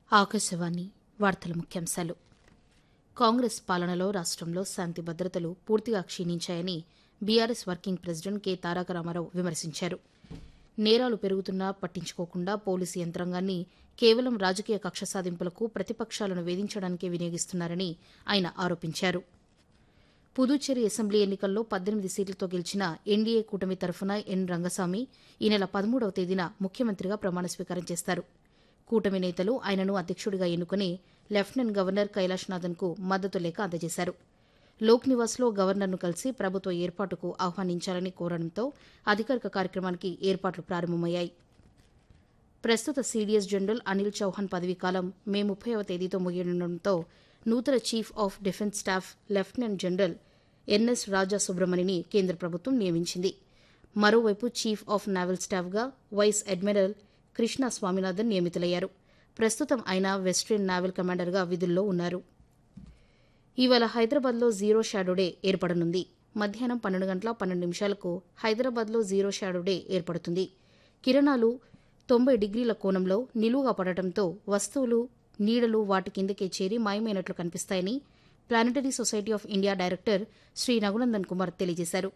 ఆకాశవాణి వార్తల ముఖ్యాంశాలు కాంగ్రెస్ పాలనలో రాష్ట్రంలో శాంతి భద్రతలు పూర్తిగా క్షీణించాయని BRS working president K Taraka Rama Rao విమర్శించారు నేరాలు పెరుగుతున్నా పట్టించుకోకుండా పోలీసు యంత్రాంగాన్ని కేవలం రాజకీయ కక్ష సాధింపులకు ప్రతిపక్షాలను వేధించడానికే వినియోగిస్తున్నారని ఆయన ఆరోపించారు పుదుచ్చేరి అసెంబ్లీ ఎన్నికల్లో పద్దెనిమిది సీట్లతో గెలిచిన ఎన్డీఏ కూటమి తరఫున ఎన్ రంగస్వామి ఈ నెల పదమూడవ తేదీన ముఖ్యమంత్రిగా ప్రమాణ స్వీకారం చేస్తారు కూటమి నేతలు ఆయనను అధ్యక్షుడిగా ఎన్నుకుని లెఫ్టినెంట్ గవర్నర్ కైలాష్నాథన్కు మద్దతు లేఖ అందజేశారు లోక్ నివాస్లో గవర్నర్ను కలిసి ప్రభుత్వ ఏర్పాటుకు ఆహ్వానించాలని కోరడంతో అధికారిక కార్యక్రమానికి ఏర్పాట్లు ప్రారంభమయ్యాయి ప్రస్తుత సీడీఎస్ జనరల్ అనిల్ చౌహాన్ పదవీకాలం మే ముప్పైవ తేదీతో ముగియనుండటంతో నూతన chief of defence staff lieutenant general NS Raja సుబ్రమణిని కేంద్ర ప్రభుత్వం నియమించింది మరోవైపు చీఫ్ ఆఫ్ నావల్ స్టాఫ్గా వైస్ అడ్మిరల్ కృష్ణ స్వామినాథన్ నియమితులయ్యారు ప్రస్తుతం ఆయన వెస్ట్రన్ నావల్ కమాండర్గా విధుల్లో ఉన్నారు ఇవాళ హైదరాబాద్లో జీరో షాడో డే ఏర్పడనుంది మధ్యాహ్నం పన్నెండు గంటల పన్నెండు నిమిషాలకు హైదరాబాద్లో జీరో షాడో డే ఏర్పడుతుంది కిరణాలు తొంభై డిగ్రీల కోణంలో నిలువుగా పడటంతో వస్తువులు నీడలు వాటి కిందకే చేరి మాయమైనట్లు కనిపిస్తాయని planetary society of India director Shri Raghunandan Kumar తెలియజేశారు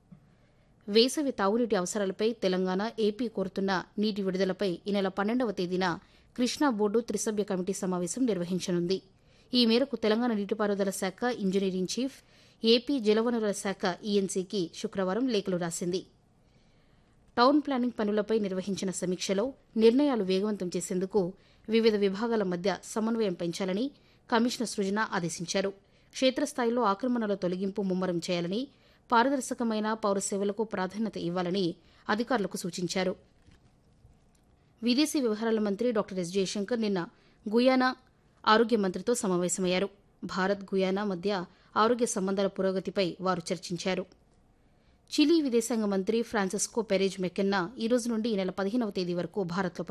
వేసవి తాగునీటి అవసరాలపై తెలంగాణ ఏపీ కోరుతున్న నీటి విడుదలపై ఈ నెల పన్నెండవ తేదీన కృష్ణా బోర్డు త్రిసభ్య కమిటీ సమావేశం నిర్వహించనుంది ఈ మేరకు తెలంగాణ నీటిపారుదల శాఖ ఇంజనీరింగ్ చీఫ్ ఏపీ జలవనరుల శాఖ ఈఎన్సీకి శుక్రవారం లేఖలు రాసింది టౌన్ ప్లానింగ్ పనులపై నిర్వహించిన సమీక్షలో నిర్ణయాలు వేగవంతం చేసేందుకు వివిధ విభాగాల మధ్య సమన్వయం పెంచాలని కమిషనర్ సృజన ఆదేశించారు క్షేత్రస్థాయిలో ఆక్రమణల తొలగింపు ముమ్మరం చేయాలని పారదర్శకమైన పౌర సేవలకు ప్రాధాన్యత ఇవ్వాలని అధికారులకు సూచించారు విదేశీ వ్యవహారాల మంత్రి డాక్టర్ ఎస్ జయశంకర్ నిన్న గుయానా ఆరోగ్య మంత్రితో సమావేశమయ్యారు భారత్ గుయానా మధ్య ఆరోగ్య సంబంధాల పురోగతిపై వారు చర్చించారు చిలీ విదేశాంగ మంత్రి ఫ్రాన్సిస్కో పెరేజ్ మెకెన్నా ఈ రోజు నుండి ఈ నెల పదిహేనవ తేదీ వరకు భారత్లో